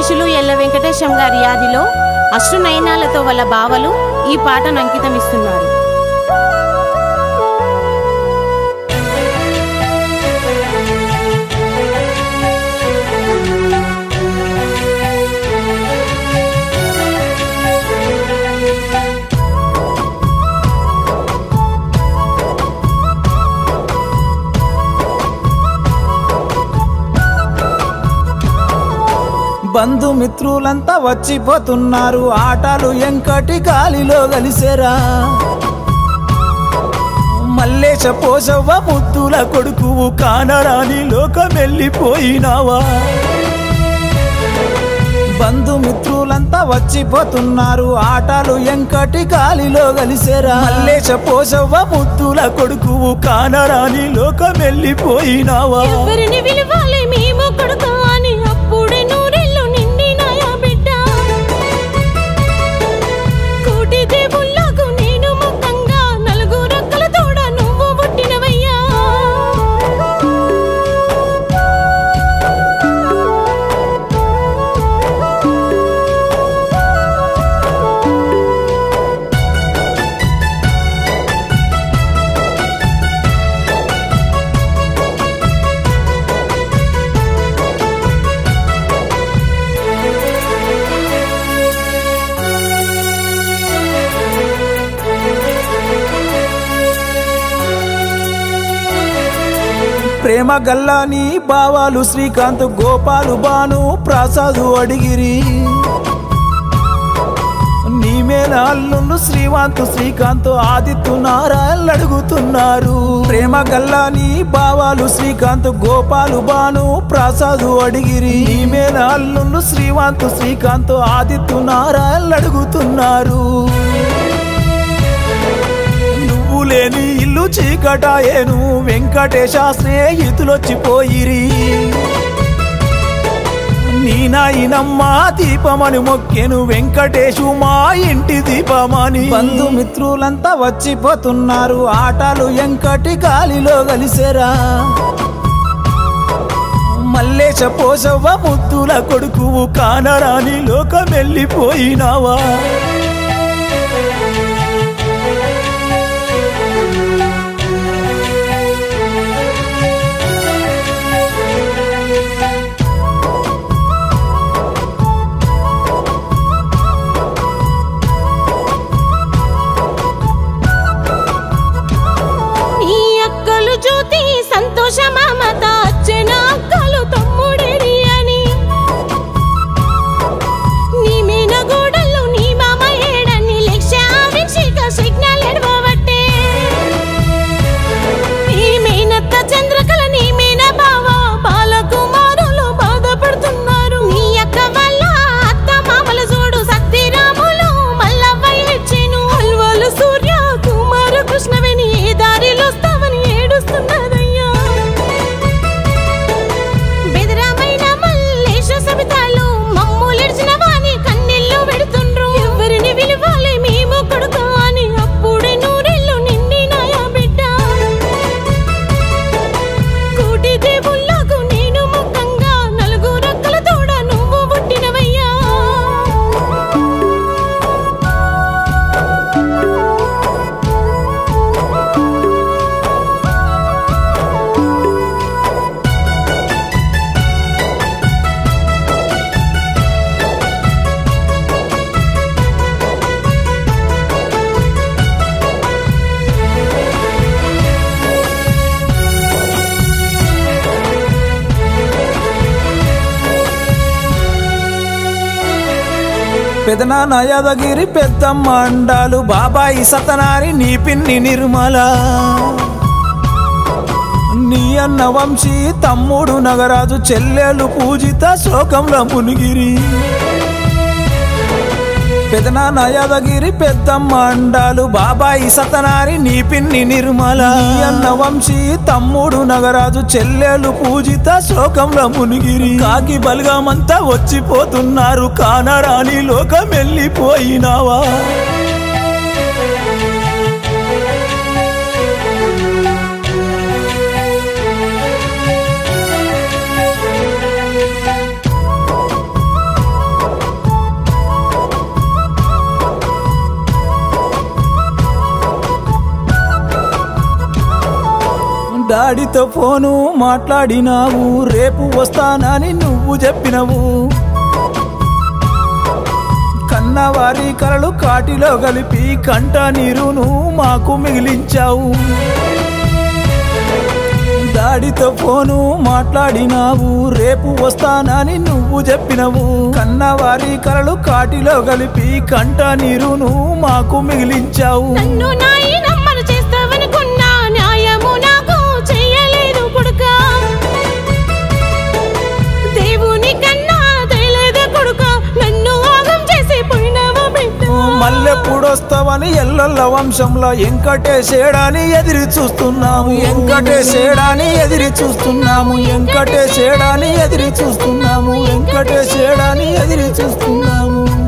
కీర్తిశేషులు ఎల్ల వెంకటేశం గారి యాదిలో అశ్రునయనాలతో వాళ్ళ బావలు ఈ పాటను అంకితమిస్తున్నారు బంధుమిత్రులంతా వచ్చిపోతున్నారు ఆటలు ఎంకటి గాలిలో కలిసేరా మల్లేశ పోసవ్వ ముద్దుల కొడుకువు కానరాని లోకమెళ్ళిపోయినావా బంధుమిత్రులంతా వచ్చిపోతున్నారు ఆటలు ఎంకటి గాలిలో కలిసేరా మల్లేశ పోసవ్వ ముద్దుల కొడుకువు కానరాని లోకమెళ్ళిపోయినావా ఎవరిని విలువాలి మేము కొడుకు అని అప్పుడే నూరెళ్ళు నిండినాయా బిడ్డ కోటి దేవుళ్ళకు నేను ముఖంగా నలుగురక్కల తోడ నువ్వు పుట్టినవయ్యా ప్రేమ గల్లాని బావాలు శ్రీకాంత్ గోపాలు బాను ప్రసాదు అడిగిరి నీ మేల అల్లుండు శ్రీవాంత్ శ్రీకాంత్ ఆదిత్య నారాయణ అడుగుతున్నారు ప్రేమ గల్లాని బావాలు శ్రీకాంత్ గోపాలు బాను ప్రసాదు అడిగిరి నీ మేల అల్లుండు శ్రీవాంత్ శ్రీకాంత్ ఆదిత్య నారాయణ అడుగుతున్నారు నువ్వు లేని ఇల్లు చీకటాయేను వెంకటేశ స్నేహితులొచ్చిపోయిరి నీ నాయనమ్మ దీపమని మొక్కెను వెంకటేశు మా ఇంటి దీపమని బంధుమిత్రులంతా వచ్చిపోతున్నారు ఆటలు ఎంకటి గాలిలో కలిసేరా మల్లేశ పోసవ్వ ముద్దుల కొడుకువు కానరాని లోకమెళ్ళిపోయినావా నీ అక్కలు జ్యోతి సంతోష మమత అచ్చెన అక్కలు తమ్ముడేరి అని నీ మీన గోడలు నీ మామ ఏడని లక్ష్య విక్షిక సిగ్నల్ ఎడవబట్టే నీ మీనత్త చంద్రకళ నీ మీన బావ బాలకుమారులు బాధపడుతున్నారు నీ అక్క వల్ల అత్త మామల చూడు సత్యరాములు మల్లవ్వ ఇచ్చెను అల్వలు సూర్య కుమార కృష్ణవేణి ఏ దారిలో వస్తావని ఏడుస్తున్నదయ్యా బెదరామైన మల్లేశ సబితాలు మమ్ములిడిచిన వాని కన్నీళ్ళు పెడుతుండ్రు ఎవరిని విలువాలి మేము కొడుకు అని అప్పుడే నూరెళ్ళు నిండినాయా బిడ్డ కోటి దేవుళ్ళకు నేను ముఖంగా నలుగురక్కల తోడ నువ్వు పుట్టినవయ్యా పెదనాన్న యాదగిరి పెద్దమ్మ అండాలు బాబాయి సతనారి నీ పిన్ని నిర్మల నీ అన్న వంశీ తమ్ముడు నగరాజు చెల్లెలు పూజిత శోకంలో మునిగిరి పెదనాన్న యాదగిరి పెద్దమ్మ అండాలు బాబాయి సతనారి నీ పిన్ని నిర్మల నీ అన్న వంశీ తమ్ముడు నగరాజు చెల్లెలు పూజిత శోకంలో మునిగిరి కాకి బలగమంతా వచ్చిపోతున్నారు కానరాని లోకం వెళ్ళిపోయినావా డాడీతో ఫోను మాట్లాడినావు రేపు వస్తానని నువ్వు చెప్పినవు కన్నవారి కలలు కాటిలో కలిపి కంట నీరును మాకు మిగిలించావు డాడీతో ఫోను మాట్లాడినావు రేపు వస్తానని నువ్వు చెప్పినవు కన్నవారి కలలు కాటిలో కలిపి కంట నీరును మాకు మిగిలించావు నన్ను నాయనమ్మను చేస్తావనుకున్నా న్యాయము నాకు చెయ్యలేదు కొడుక దేవుని కన్నా తెలియదు కొడుక నన్ను ఆగం చేసి పోయినావు బిడ్డ మల్లెప్పుడొస్తావని ఎల్లల్ల వంశంలో వెంకటేశేడాని ఎదిరి చూస్తున్నాము వెంకటేశేడాని ఎదిరి చూస్తున్నాము వెంకటేశేడాని ఎదిరి చూస్తున్నాము వెంకటేశేడాని ఎదిరి చూస్తున్నాము